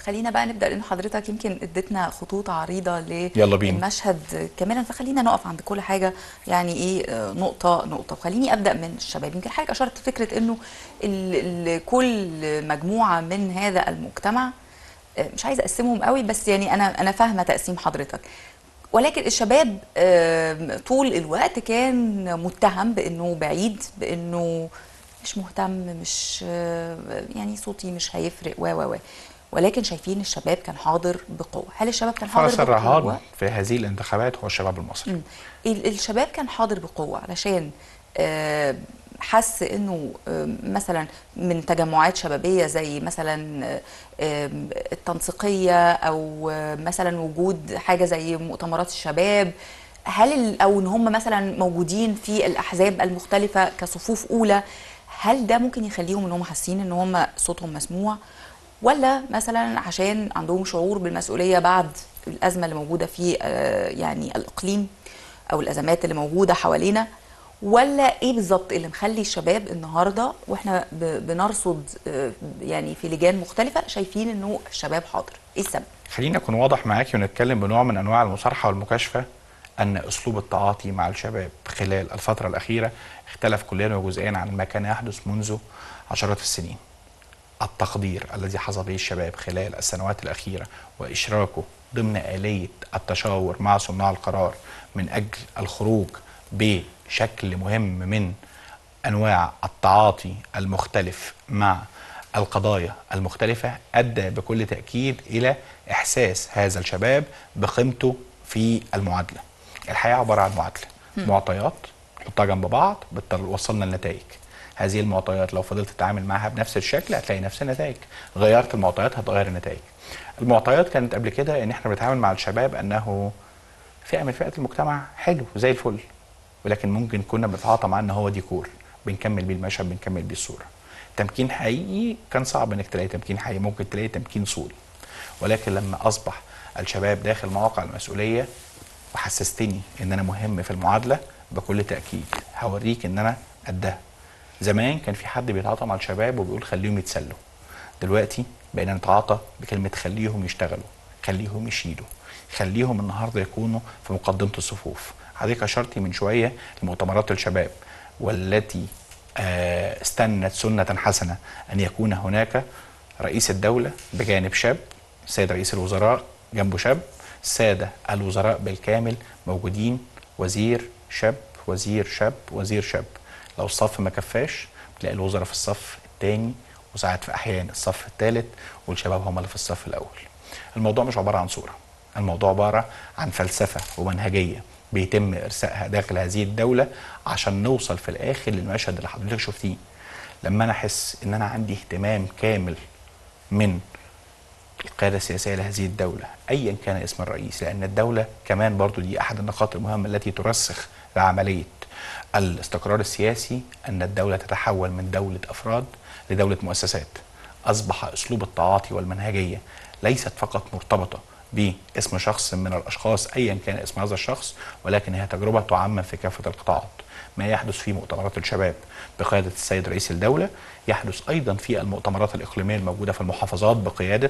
خلينا بقى نبدا لان حضرتك يمكن اديتنا خطوط عريضه يلا بينا. للمشهد كاملا فخلينا نقف عند كل حاجه يعني ايه آه، نقطه نقطه خليني ابدا من الشباب يمكن حضرتك اشرت فكره انه ال- ال- كل مجموعه من هذا المجتمع آه، مش عايزه اقسمهم قوي بس يعني انا انا فاهمه تقسيم حضرتك ولكن الشباب آه، طول الوقت كان متهم بانه بعيد بانه مش مهتم مش آه، يعني صوتي مش هيفرق و و و ولكن شايفين الشباب كان حاضر بقوه هل الشباب كان حاضر فرس الرهان بقوه في هذه الانتخابات هو الشباب المصري مم. ال- الشباب كان حاضر بقوه علشان آه، حس انه آه، مثلا من تجمعات شبابيه زي مثلا آه، آه، التنسيقيه او آه، مثلا وجود حاجه زي مؤتمرات الشباب هل ال- او ان هم مثلا موجودين في الاحزاب المختلفه كصفوف اولى هل ده ممكن يخليهم ان هم حاسين ان هم صوتهم مسموع ولا مثلا عشان عندهم شعور بالمسؤوليه بعد الازمه اللي موجوده في آه، يعني الاقليم او الازمات اللي موجوده حوالينا ولا ايه بالظبط اللي مخلي الشباب النهارده واحنا ب- بنرصد آه، يعني في لجان مختلفه شايفين انه الشباب حاضر ايه السبب خليني اكون واضح معاكي ونتكلم بنوع من انواع المصارحه والمكاشفه ان اسلوب التعاطي مع الشباب خلال الفتره الاخيره اختلف كليا وجزئيا عن ما كان يحدث منذ عشرات السنين. التقدير الذي حظى به الشباب خلال السنوات الاخيره واشراكه ضمن اليه التشاور مع صناع القرار من اجل الخروج بشكل مهم من انواع التعاطي المختلف مع القضايا المختلفه ادى بكل تاكيد الى احساس هذا الشباب بقيمته في المعادله. الحياه عباره عن معادله، معطيات نحطها جنب بعض بتوصلنا لنتائج. هذه المعطيات لو فضلت تتعامل معها بنفس الشكل هتلاقي نفس النتائج، غيرت المعطيات هتغير النتائج. المعطيات كانت قبل كده ان احنا بنتعامل مع الشباب انه فئه من فئات المجتمع حلو زي الفل ولكن ممكن كنا بنتعاطى معاه ان هو ديكور بنكمل بيه المشهد بنكمل بيه الصوره تمكين حقيقي كان صعب انك تلاقي تمكين حقيقي ممكن تلاقي تمكين صوري ولكن لما اصبح الشباب داخل مواقع المسؤوليه وحسستني ان انا مهم في المعادله بكل تاكيد هوريك ان انا قدها زمان كان في حد بيتعاطى مع الشباب وبيقول خليهم يتسلوا دلوقتي بقينا نتعاطى بكلمه خليهم يشتغلوا خليهم يشيلوا خليهم النهارده يكونوا في مقدمه الصفوف حضرتك اشرتي من شويه لمؤتمرات الشباب والتي آه، استنت سنه حسنه ان يكون هناك رئيس الدوله بجانب شاب السيد رئيس الوزراء جنبه شاب الساده الوزراء بالكامل موجودين وزير شاب وزير شاب وزير شاب لو الصف ما كفاش تلاقي الوزراء في الصف الثاني وساعات في احيان الصف الثالث والشباب هم اللي في الصف الاول الموضوع مش عباره عن صوره الموضوع عباره عن فلسفه ومنهجيه بيتم ارسائها داخل هذه الدوله عشان نوصل في الاخر للمشهد اللي حضرتك شفتيه لما انا احس ان انا عندي اهتمام كامل من القيادة السياسية لهذه الدولة أيا كان اسم الرئيس لأن الدولة كمان برضو دي أحد النقاط المهمة التي ترسخ لعملية الاستقرار السياسي أن الدولة تتحول من دولة أفراد لدولة مؤسسات أصبح أسلوب التعاطي والمنهجية ليست فقط مرتبطة باسم شخص من الأشخاص أيا كان اسم هذا الشخص ولكن هي تجربة تعمم في كافة القطاعات ما يحدث في مؤتمرات الشباب بقيادة السيد رئيس الدولة يحدث أيضا في المؤتمرات الإقليمية الموجودة في المحافظات بقيادة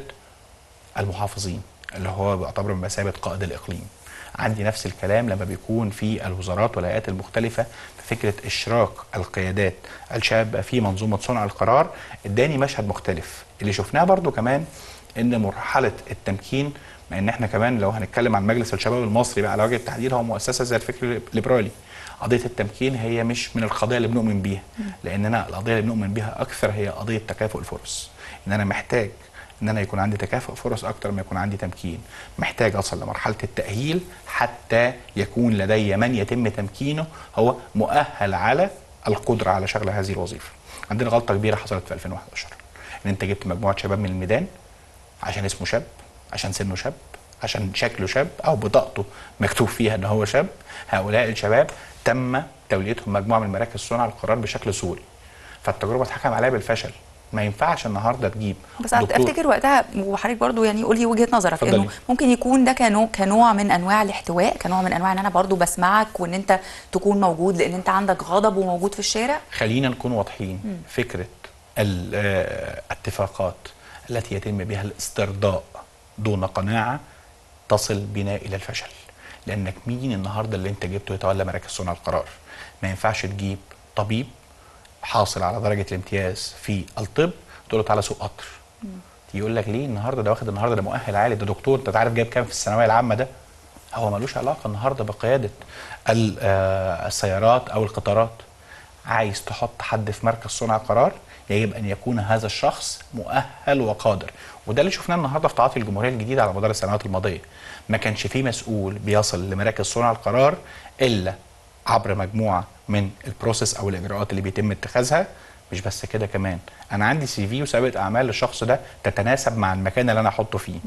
المحافظين اللي هو بيعتبر بمثابه قائد الاقليم. عندي نفس الكلام لما بيكون في الوزارات والهيئات المختلفه في فكره اشراك القيادات الشابه في منظومه صنع القرار اداني مشهد مختلف. اللي شفناه برضو كمان ان مرحله التمكين مع ان احنا كمان لو هنتكلم عن مجلس الشباب المصري بقى على وجه التحديد هو مؤسسه زي الفكر الليبرالي. قضيه التمكين هي مش من القضايا اللي بنؤمن بيها لاننا القضيه اللي بنؤمن بيها اكثر هي قضيه تكافؤ الفرص. ان انا محتاج ان انا يكون عندي تكافؤ فرص اكتر ما يكون عندي تمكين محتاج اصل لمرحله التاهيل حتى يكون لدي من يتم تمكينه هو مؤهل على القدره على شغل هذه الوظيفه عندنا غلطه كبيره حصلت في 2011 ان انت جبت مجموعه شباب من الميدان عشان اسمه شاب عشان سنه شاب عشان شكله شاب او بطاقته مكتوب فيها ان هو شاب هؤلاء الشباب تم توليتهم مجموعه من مراكز صنع القرار بشكل صوري فالتجربه اتحكم عليها بالفشل ما ينفعش النهارده تجيب بس افتكر وقتها وحضرتك برضو يعني قولي وجهه نظرك اتفضلي. انه ممكن يكون ده كنوع كنوع من انواع الاحتواء كنوع من انواع ان انا برضو بسمعك وان انت تكون موجود لان انت عندك غضب وموجود في الشارع خلينا نكون واضحين فكره الاتفاقات التي يتم بها الاسترضاء دون قناعه تصل بنا الى الفشل لانك مين النهارده اللي انت جبته يتولى مراكز صنع القرار ما ينفعش تجيب طبيب حاصل على درجه الامتياز في الطب تقول له تعالى سوق قطر يقول لك ليه النهارده ده واخد النهارده ده مؤهل عالي ده دكتور انت عارف جايب كام في الثانويه العامه ده هو ملوش علاقه النهارده بقياده ال- آه، السيارات او القطارات عايز تحط حد في مركز صنع قرار يجب ان يكون هذا الشخص مؤهل وقادر وده اللي شفناه النهارده في تعاطي الجمهوريه الجديده على مدار السنوات الماضيه ما كانش فيه مسؤول بيصل لمراكز صنع القرار الا عبر مجموعه من البروسيس او الاجراءات اللي بيتم اتخاذها مش بس كده كمان انا عندي سي في وسابقه اعمال للشخص ده تتناسب مع المكان اللي انا احطه فيه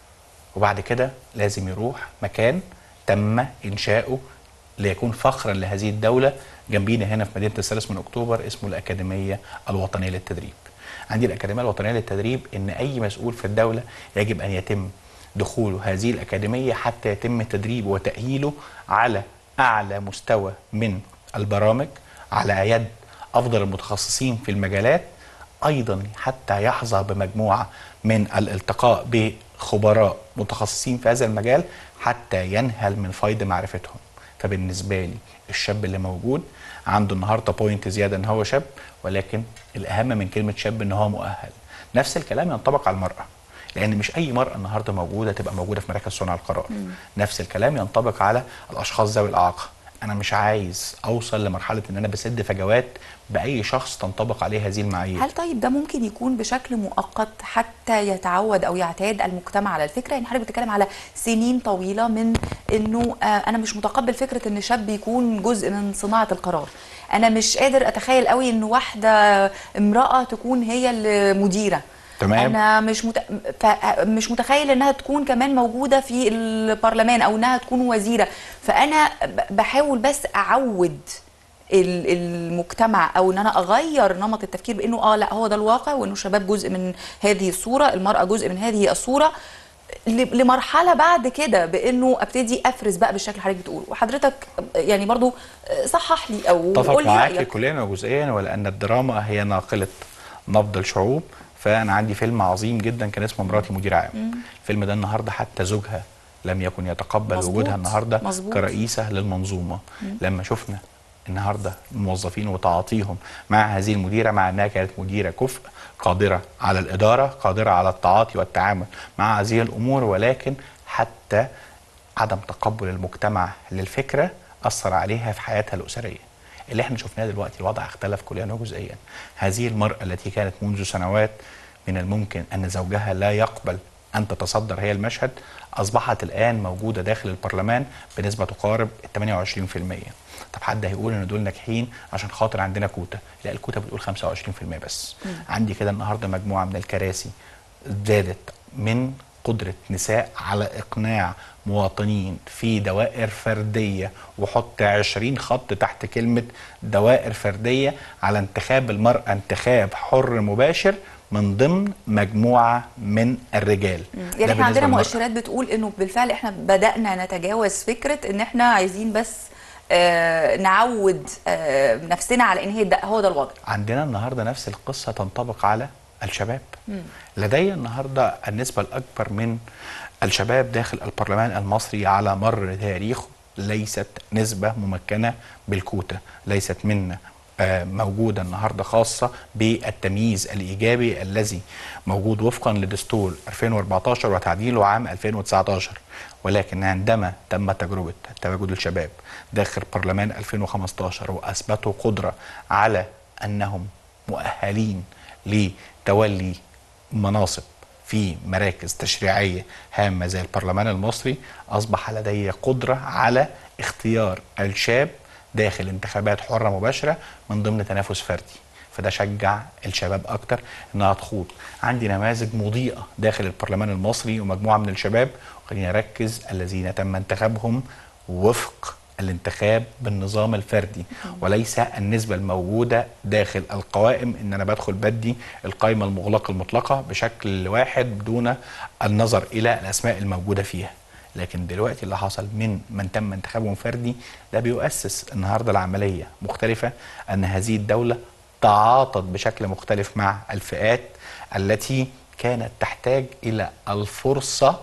وبعد كده لازم يروح مكان تم انشاؤه ليكون فخرا لهذه الدوله جنبينا هنا في مدينه الثالث من اكتوبر اسمه الاكاديميه الوطنيه للتدريب. عندي الاكاديميه الوطنيه للتدريب ان اي مسؤول في الدوله يجب ان يتم دخوله هذه الاكاديميه حتى يتم تدريبه وتاهيله على اعلى مستوى من البرامج على يد افضل المتخصصين في المجالات ايضا حتى يحظى بمجموعه من الالتقاء بخبراء متخصصين في هذا المجال حتى ينهل من فيض معرفتهم فبالنسبه لي الشاب اللي موجود عنده النهارده بوينت زياده ان هو شاب ولكن الاهم من كلمه شاب ان هو مؤهل نفس الكلام ينطبق على المراه لان مش اي مراه النهارده موجوده تبقى موجوده في مراكز صنع القرار نفس الكلام ينطبق على الاشخاص ذوي الاعاقه انا مش عايز اوصل لمرحله ان انا بسد فجوات باي شخص تنطبق عليه هذه المعايير هل طيب ده ممكن يكون بشكل مؤقت حتى يتعود او يعتاد المجتمع على الفكره يعني حضرتك بتتكلم على سنين طويله من انه آه انا مش متقبل فكره ان شاب يكون جزء من صناعه القرار انا مش قادر اتخيل قوي ان واحده امراه تكون هي المديره تمام. انا مش مت... ف... مش متخيل انها تكون كمان موجوده في البرلمان او انها تكون وزيره فانا ب- بحاول بس اعود ال- المجتمع او ان انا اغير نمط التفكير بانه اه لا هو ده الواقع وانه الشباب جزء من هذه الصوره المراه جزء من هذه الصوره ل- لمرحله بعد كده بانه ابتدي افرز بقى بالشكل اللي حضرتك بتقول وحضرتك يعني برضو صحح لي او اتفق قول لي معاك رايك كليا وجزئيا ولان الدراما هي ناقله نبض الشعوب فانا عندي فيلم عظيم جدا كان اسمه مراتي مدير عام الفيلم ده النهارده حتى زوجها لم يكن يتقبل مظبوط. وجودها النهارده مظبوط. كرئيسه للمنظومه لما شفنا النهارده الموظفين وتعاطيهم مع هذه المديره مع انها كانت مديره كفء قادره على الاداره قادره على التعاطي والتعامل مع هذه الامور ولكن حتى عدم تقبل المجتمع للفكره اثر عليها في حياتها الاسريه اللي احنا شفناه دلوقتي الوضع اختلف كليا وجزئيا هذه المراه التي كانت منذ سنوات من الممكن ان زوجها لا يقبل ان تتصدر هي المشهد اصبحت الان موجوده داخل البرلمان بنسبه تقارب 28% طب حد هيقول ان دول ناجحين عشان خاطر عندنا كوتا لا الكوتا بتقول 25% بس عندي كده النهارده مجموعه من الكراسي زادت من قدرة نساء على إقناع مواطنين في دوائر فردية وحط 20 خط تحت كلمة دوائر فردية على انتخاب المرأة انتخاب حر مباشر من ضمن مجموعة من الرجال ده يعني احنا بالنسبة عندنا للمرأة. مؤشرات بتقول انه بالفعل احنا بدانا نتجاوز فكره ان احنا عايزين بس آه نعود آه نفسنا على ان هي ده هو ده الوضع عندنا النهارده نفس القصه تنطبق على الشباب لدي النهارده النسبه الاكبر من الشباب داخل البرلمان المصري على مر تاريخه ليست نسبه ممكنه بالكوتا ليست منا آه، موجودة النهاردة خاصة بالتمييز الإيجابي الذي موجود وفقا لدستور 2014 وتعديله عام 2019 ولكن عندما تم تجربة تواجد الشباب داخل برلمان 2015 وأثبتوا قدرة على أنهم مؤهلين لتولي مناصب في مراكز تشريعية هامة زي البرلمان المصري أصبح لدي قدرة على اختيار الشاب داخل انتخابات حرة مباشرة من ضمن تنافس فردي فده شجع الشباب اكتر انها تخوض عندي نماذج مضيئه داخل البرلمان المصري ومجموعه من الشباب خليني اركز الذين تم انتخابهم وفق الانتخاب بالنظام الفردي وليس النسبة الموجودة داخل القوائم ان انا بدخل بدي القائمة المغلقة المطلقة بشكل واحد دون النظر الى الاسماء الموجودة فيها لكن دلوقتي اللي حصل من من تم انتخابهم فردي ده بيؤسس النهارده العمليه مختلفه ان هذه الدوله تعاطت بشكل مختلف مع الفئات التي كانت تحتاج الى الفرصه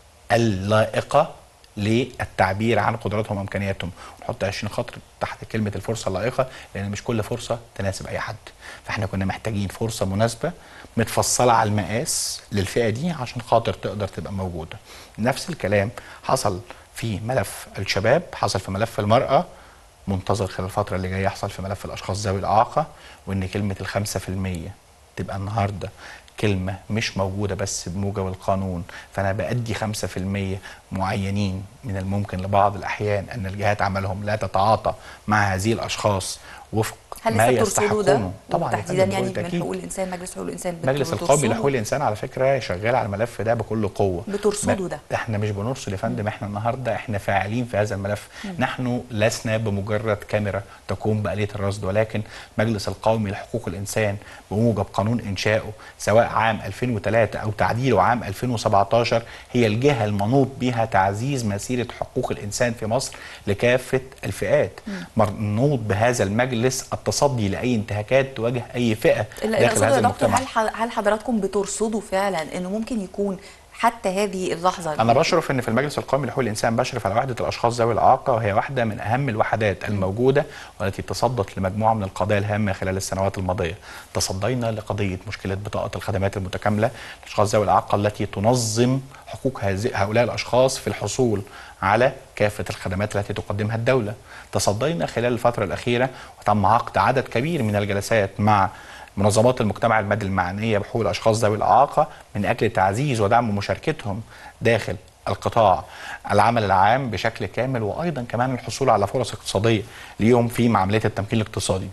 اللائقه للتعبير عن قدراتهم وامكانياتهم ونحط 20 خط تحت كلمه الفرصه اللائقه لان مش كل فرصه تناسب اي حد فاحنا كنا محتاجين فرصه مناسبه متفصله على المقاس للفئه دي عشان خاطر تقدر تبقى موجوده نفس الكلام حصل في ملف الشباب حصل في ملف المراه منتظر خلال الفتره اللي جايه يحصل في ملف الاشخاص ذوي الاعاقه وان كلمه الخمسة في المية تبقى النهارده كلمة مش موجودة بس بموجب القانون فأنا بأدي 5% معينين من الممكن لبعض الأحيان أن الجهات عملهم لا تتعاطى مع هذه الأشخاص وفق هل ما لسه بترصدوا ده يستحقونه طبعا يا تحديدا فندم، يعني بقول من تأكيد. حقوق الانسان مجلس حقوق الانسان مجلس بترصدوا- القومي لحقوق الانسان على فكره شغال على الملف ده بكل قوه بترصدوا ما- ده. احنا مش بنرصد يا فندم احنا النهارده احنا فاعلين في هذا الملف نحن لسنا بمجرد كاميرا تقوم بآلية الرصد ولكن مجلس القومي لحقوق الانسان بموجب قانون انشائه سواء عام 2003 او تعديله عام 2017 هي الجهه المنوط بها تعزيز مسيره حقوق الانسان في مصر لكافه الفئات منوط بهذا المجلس التصدي لاي انتهاكات تواجه اي فئه اللي داخل اقصده هذا يا دكتور المجتمع هل ح- هل حضراتكم بترصدوا فعلا انه ممكن يكون حتى هذه اللحظه انا بشرف ان في المجلس القومي لحقوق الانسان بشرف على وحده الاشخاص ذوي الاعاقه وهي واحده من اهم الوحدات الموجوده والتي تصدت لمجموعه من القضايا الهامه خلال السنوات الماضيه تصدينا لقضيه مشكله بطاقه الخدمات المتكامله للاشخاص ذوي الاعاقه التي تنظم حقوق هذه- هؤلاء الاشخاص في الحصول على كافه الخدمات التي تقدمها الدوله تصدينا خلال الفتره الاخيره وتم عقد عدد كبير من الجلسات مع منظمات المجتمع المدني المعنيه بحقوق الاشخاص ذوي الاعاقه من اجل تعزيز ودعم مشاركتهم داخل القطاع العمل العام بشكل كامل وايضا كمان الحصول على فرص اقتصاديه ليهم في عمليه التمكين الاقتصادي.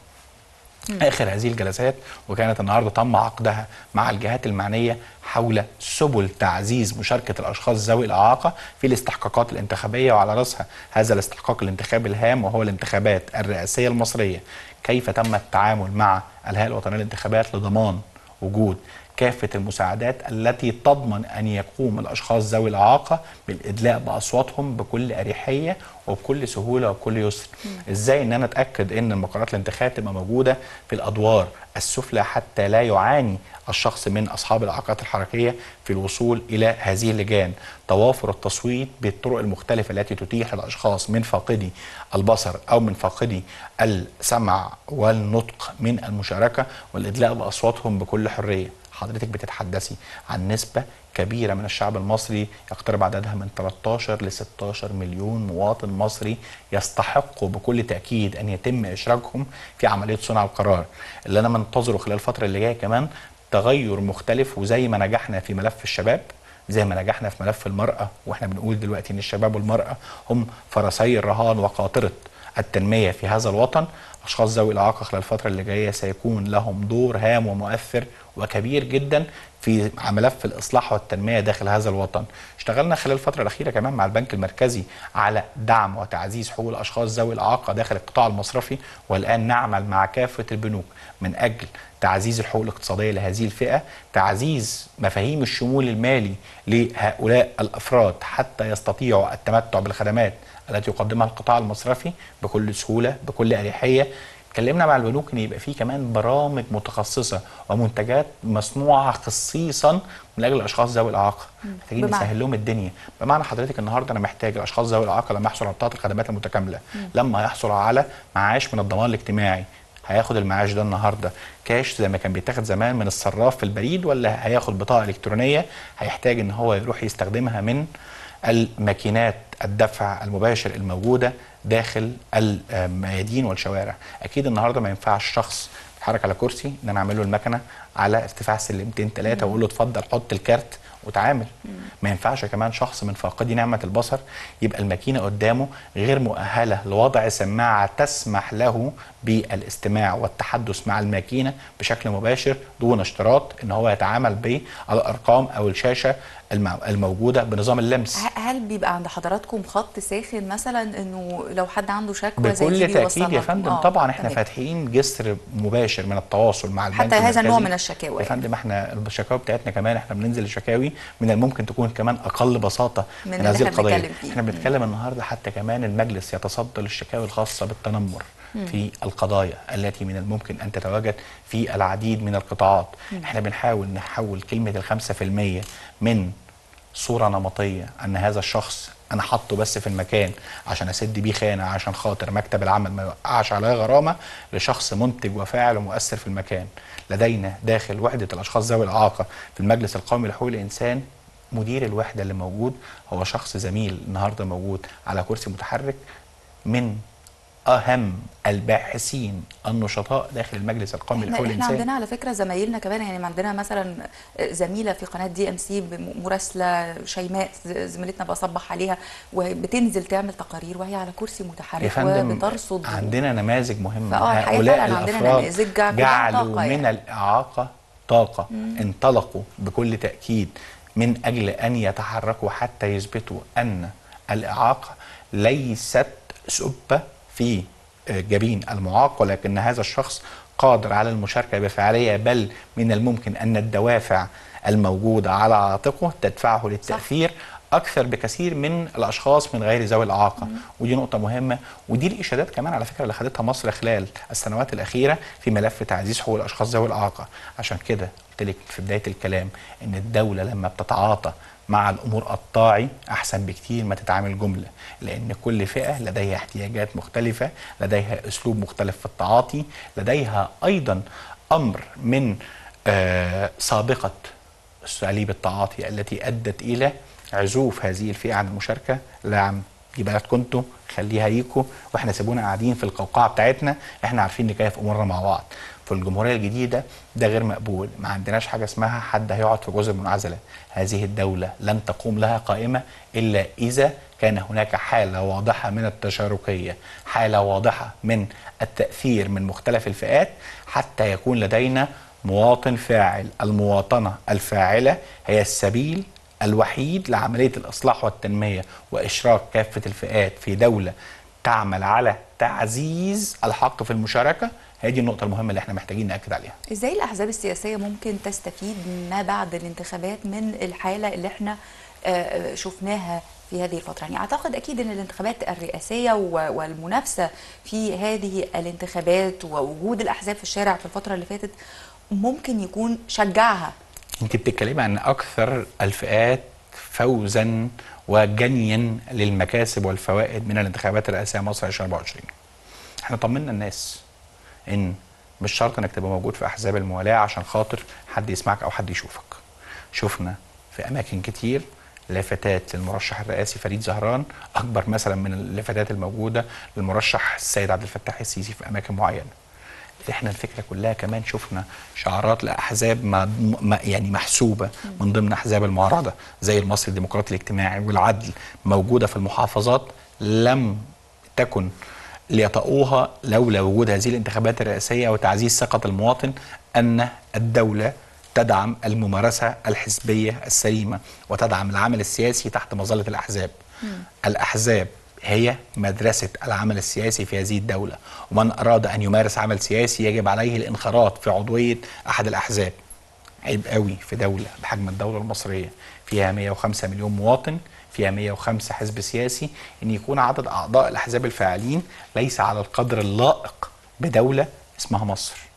اخر هذه الجلسات وكانت النهارده تم عقدها مع الجهات المعنيه حول سبل تعزيز مشاركه الاشخاص ذوي الاعاقه في الاستحقاقات الانتخابيه وعلى راسها هذا الاستحقاق الانتخابي الهام وهو الانتخابات الرئاسيه المصريه كيف تم التعامل مع الهيئه الوطنيه للانتخابات لضمان وجود كافة المساعدات التي تضمن أن يقوم الأشخاص ذوي الإعاقة بالإدلاء بأصواتهم بكل أريحية وبكل سهولة وبكل يسر إزاي أن أنا أتأكد أن المقررات الانتخاب تبقى موجودة في الأدوار السفلى حتى لا يعاني الشخص من أصحاب الإعاقات الحركية في الوصول إلى هذه اللجان توافر التصويت بالطرق المختلفة التي تتيح للأشخاص من فاقدي البصر أو من فاقدي السمع والنطق من المشاركة والإدلاء بأصواتهم بكل حرية حضرتك بتتحدثي عن نسبة كبيرة من الشعب المصري يقترب عددها من 13 ل 16 مليون مواطن مصري يستحقوا بكل تأكيد أن يتم إشراكهم في عملية صنع القرار اللي أنا منتظره خلال الفترة اللي جاية كمان تغير مختلف وزي ما نجحنا في ملف الشباب زي ما نجحنا في ملف المرأة واحنا بنقول دلوقتي ان الشباب والمرأة هم فرسي الرهان وقاطرة التنمية في هذا الوطن أشخاص ذوي الإعاقة خلال الفترة اللي جاية سيكون لهم دور هام ومؤثر وكبير جدا في ملف الإصلاح والتنمية داخل هذا الوطن اشتغلنا خلال الفترة الأخيرة كمان مع البنك المركزي على دعم وتعزيز حقوق الأشخاص ذوي الإعاقة داخل القطاع المصرفي والآن نعمل مع كافة البنوك من أجل تعزيز الحقوق الاقتصادية لهذه الفئة تعزيز مفاهيم الشمول المالي لهؤلاء الأفراد حتى يستطيعوا التمتع بالخدمات التي يقدمها القطاع المصرفي بكل سهولة بكل أريحية اتكلمنا مع البنوك ان يبقى في كمان برامج متخصصه ومنتجات مصنوعه خصيصا من اجل الاشخاص ذوي الاعاقه محتاجين بمعنى؟ نسهل لهم الدنيا بمعنى حضرتك النهارده انا محتاج الاشخاص ذوي الاعاقه لما يحصل على بطاقه الخدمات المتكامله لما يحصل على معاش من الضمان الاجتماعي هياخد المعاش ده النهارده كاش زي ما كان بيتاخد زمان من الصراف في البريد ولا هياخد بطاقه الكترونيه هيحتاج ان هو يروح يستخدمها من الماكينات الدفع المباشر الموجوده داخل الميادين والشوارع اكيد النهارده ما ينفعش شخص يتحرك على كرسي ان انا اعمل له المكنه على ارتفاع سلمتين ثلاثه واقول له اتفضل حط الكارت وتعامل ما ينفعش كمان شخص من فاقدي نعمه البصر يبقى الماكينه قدامه غير مؤهله لوضع سماعه تسمح له بالاستماع والتحدث مع الماكينه بشكل مباشر دون اشتراط ان هو يتعامل بالارقام او الشاشه الم- الموجوده بنظام اللمس ه- هل بيبقى عند حضراتكم خط ساخن مثلا انه لو حد عنده شكوى زي دي بكل تاكيد بيوصلها يا لكم؟ فندم آه، طبعا احنا تمام. فاتحين جسر مباشر من التواصل مع البنك حتى هذا النوع المركزي. من الشكاوى يا يعني. فندم احنا الشكاوى بتاعتنا كمان احنا بننزل الشكاوي من الممكن تكون كمان اقل بساطه من من, اللي هذه احنا القضيه بنتكلم فيه. احنا بنتكلم النهارده حتى كمان المجلس يتصدى للشكاوي الخاصه بالتنمر في القضايا التي من الممكن ان تتواجد في العديد من القطاعات احنا بنحاول نحول كلمه الخمسة في المية من صوره نمطيه ان هذا الشخص انا حاطه بس في المكان عشان اسد بيه خانه عشان خاطر مكتب العمل ما يوقعش عليا غرامه لشخص منتج وفاعل ومؤثر في المكان لدينا داخل وحده الاشخاص ذوي الاعاقه في المجلس القومي لحقوق الانسان مدير الوحده اللي موجود هو شخص زميل النهارده موجود على كرسي متحرك من اهم الباحثين النشطاء داخل المجلس القومي احنا, لحقوق احنا الانسان عندنا على فكره زمايلنا كمان يعني عندنا مثلا زميله في قناه دي ام سي مراسله شيماء زميلتنا بصبح عليها وبتنزل تعمل تقارير وهي على كرسي يا متحرك فندم وبترصد عندنا نماذج مهمه فآه، الحقيقة هؤلاء فعلاً عندنا الافراد نماذج كلها جعلوا طاقة من يعني. الاعاقه طاقه انطلقوا بكل تاكيد من اجل ان يتحركوا حتى يثبتوا ان الاعاقه ليست سبه في جبين المعاق ولكن هذا الشخص قادر على المشاركه بفعاليه بل من الممكن ان الدوافع الموجوده على عاتقه تدفعه للتاثير اكثر بكثير من الاشخاص من غير ذوي الاعاقه ودي نقطه مهمه ودي الاشادات كمان على فكره اللي خدتها مصر خلال السنوات الاخيره في ملف تعزيز حقوق الاشخاص ذوي الاعاقه عشان كده قلت لك في بدايه الكلام ان الدوله لما بتتعاطى مع الامور الطاعي احسن بكتير ما تتعامل جمله لان كل فئه لديها احتياجات مختلفه لديها اسلوب مختلف في التعاطي لديها ايضا امر من آه سابقه اساليب التعاطي التي ادت الى عزوف هذه الفئه عن المشاركه لا يا عم دي بلدكم انتوا خليها ليكوا واحنا سيبونا قاعدين في القوقعه بتاعتنا احنا عارفين نكيف امورنا مع بعض في الجمهوريه الجديده ده غير مقبول ما عندناش حاجه اسمها حد هيقعد في جزر منعزله هذه الدوله لن تقوم لها قائمه الا اذا كان هناك حاله واضحه من التشاركيه حاله واضحه من التاثير من مختلف الفئات حتى يكون لدينا مواطن فاعل المواطنه الفاعله هي السبيل الوحيد لعمليه الاصلاح والتنميه واشراك كافه الفئات في دوله تعمل على تعزيز الحق في المشاركه هي دي النقطه المهمه اللي احنا محتاجين ناكد عليها ازاي الاحزاب السياسيه ممكن تستفيد ما بعد الانتخابات من الحاله اللي احنا آه، شفناها في هذه الفتره يعني اعتقد اكيد ان الانتخابات الرئاسيه و- والمنافسه في هذه الانتخابات ووجود الاحزاب في الشارع في الفتره اللي فاتت ممكن يكون شجعها انت بتتكلمي عن اكثر الفئات فوزا وجنيا للمكاسب والفوائد من الانتخابات الرئاسيه مصر 2024 احنا طمنا الناس ان مش شرط انك تبقى موجود في احزاب الموالاه عشان خاطر حد يسمعك او حد يشوفك شفنا في اماكن كتير لافتات للمرشح الرئاسي فريد زهران اكبر مثلا من اللافتات الموجوده للمرشح السيد عبد الفتاح السيسي في اماكن معينه احنا الفكره كلها كمان شفنا شعارات لاحزاب ما ما- يعني محسوبه من ضمن احزاب المعارضه زي المصري الديمقراطي الاجتماعي والعدل موجوده في المحافظات لم تكن ليطؤوها لولا وجود هذه الانتخابات الرئاسيه وتعزيز ثقه المواطن ان الدوله تدعم الممارسه الحزبيه السليمه وتدعم العمل السياسي تحت مظله الاحزاب. الاحزاب هي مدرسة العمل السياسي في هذه الدولة ومن أراد أن يمارس عمل سياسي يجب عليه الانخراط في عضوية أحد الأحزاب عيب قوي في دولة بحجم الدولة المصرية فيها 105 مليون مواطن فيها 105 حزب سياسي أن يكون عدد أعضاء الأحزاب الفاعلين ليس على القدر اللائق بدولة اسمها مصر